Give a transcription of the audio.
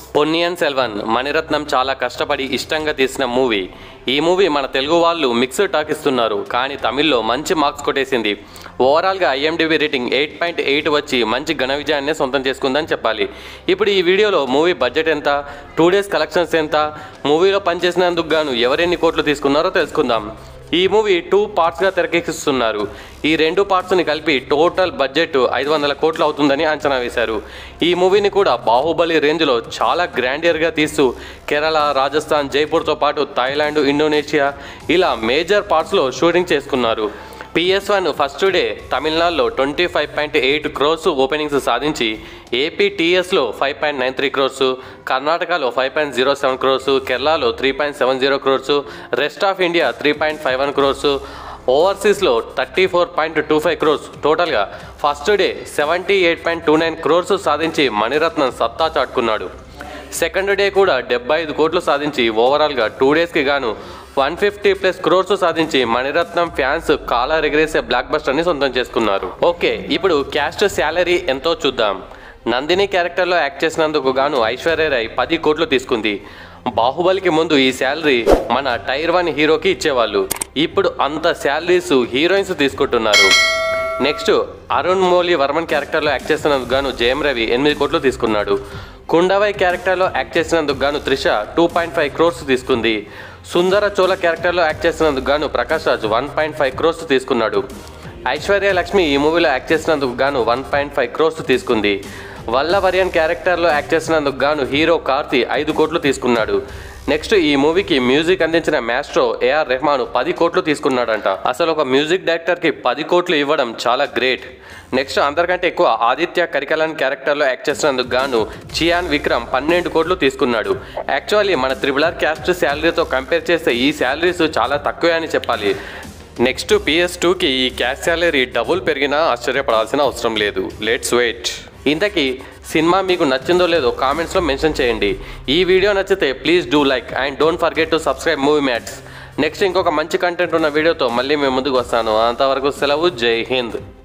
పొన్నియన్ సెల్వన్ మణిరత్నం చాలా కష్టపడి ఇష్టంగా తీసిన మూవీ ఈ మూవీ మన తెలుగు వాళ్ళు మిక్స్డ్ టాక్ ఇస్తున్నారు కానీ తమిళ్లో మంచి మార్క్స్ కొట్టేసింది ఓవరాల్గా IMDb rating eight point eight వచ్చి మంచి ఘన విజయాన్ని సొంతం చేసుకుందని చెప్పాలి ఇప్పుడు ఈ వీడియోలో మూవీ బడ్జెట్ ఎంత టూ డేస్ కలెక్షన్స్ ఎంత మూవీలో పనిచేసినందుకు గాను ఎవరెన్ని కోట్లు తీసుకున్నారో తెలుసుకుందాం ఈ మూవీ టూ పార్ట్స్గా తెరకెక్కిస్తున్నారు ఈ రెండు పార్ట్స్ని కలిపి టోటల్ బడ్జెట్ ఐదు వందల కోట్లు అవుతుందని అంచనా వేశారు ఈ మూవీని కూడా బాహుబలి రేంజ్లో చాలా గ్రాండియర్గా తీస్తూ కేరళ రాజస్థాన్ జైపూర్తో పాటు థాయిలాండ్ ఇండోనేషియా ఇలా మేజర్ పార్ట్స్లో షూటింగ్ చేసుకున్నారు పిఎస్ వన్ ఫస్ట్ డే తమిళనాడులో twenty five point eight crores openings సాధించి ఏపీ టీఎస్లో five point nine three crores కర్ణాటకలో five point zero seven crores కేరళలో three point seven zero crores rest of India three point five one crores ఓవర్సీస్లో thirty four point two five crores టోటల్గా first day seventy eight point two nine crores సాధించి మణిరత్నం సత్తా చాటుకున్నాడు second day కూడా డెబ్బై ఐదు కోట్లు సాధించి ఓవరాల్గా టూ డేస్కి గాను వన్ ఫిఫ్టీ ప్లస్ క్రోర్స్ సాధించి మణిరత్నం ఫ్యాన్స్ కాలర్ ఎగరేసే బ్లాక్ బస్టర్ని సొంతం చేసుకున్నారు ఓకే ఇప్పుడు క్యాస్ట్ శాలరీ ఎంతో చూద్దాం నందిని క్యారెక్టర్లో యాక్ట్ చేసినందుకు గాను ఐశ్వర్యరాయ్ పది కోట్లు తీసుకుంది బాహుబలికి ముందు ఈ శాలరీ మన టైర్ వన్ హీరోకి ఇచ్చేవాళ్ళు ఇప్పుడు అంత శాలరీస్ హీరోయిన్స్ తీసుకుంటున్నారు నెక్స్ట్ అరుణ్ మౌలి వర్మన్ క్యారెక్టర్లో యాక్ట్ చేసినందుకు గాను జయం రవి ఎనిమిది కోట్లు తీసుకున్నాడు కుండవై క్యారెక్టర్లో యాక్ట్ చేసినందుకు గాను Trisha two point five crores తీసుకుంది సుందర చోళ క్యారెక్టర్లో యాక్ట్ చేసినందుకు గాను Prakash Raj one point five crores తీసుకున్నాడు ఐశ్వర్య లక్ష్మి ఈ మూవీలో యాక్ట్ చేసినందుకు గాను వన్ పాయింట్ ఫైవ్ క్రోర్స్ తీసుకుంది వల్లవరియన్ క్యారెక్టర్లో యాక్ట్ చేసినందుకు గాను హీరో కార్తీ ఐదు కోట్లు తీసుకున్నాడు నెక్స్ట్ ఈ మూవీకి మ్యూజిక్ అందించిన మాస్ట్రో ఏఆర్ రెహమాన్ పది కోట్లు తీసుకున్నాడంట అసలు ఒక మ్యూజిక్ డైరెక్టర్కి పది కోట్లు ఇవ్వడం చాలా గ్రేట్ నెక్స్ట్ అందరికంటే ఎక్కువ ఆదిత్య కరికలన్ క్యారెక్టర్లో యాక్ట్ చేసినందుకు గాను చియాన్ విక్రమ్ పన్నెండు కోట్లు తీసుకున్నాడు యాక్చువల్లీ మన త్రిబుల్ ఆర్ క్యాస్ట్ శాలరీతో కంపేర్ చేస్తే ఈ శాలరీస్ చాలా తక్కువే అని చెప్పాలి నెక్స్ట్ పిఎస్ టూకి ఈ క్యాష్ శాలరీ డబుల్ పెరిగినా ఆశ్చర్యపడాల్సిన అవసరం లేదు లెట్స్ వెయిట్ ఇంతకీ సినిమా మీకు నచ్చిందో లేదో కామెంట్స్లో మెన్షన్ చేయండి ఈ వీడియో నచ్చితే please do like and don't forget to subscribe movie mats next ఇంకొక మంచి కంటెంట్ ఉన్న వీడియోతో మళ్ళీ మేము ముందుకు వస్తాను అంతవరకు సెలవు జై హింద్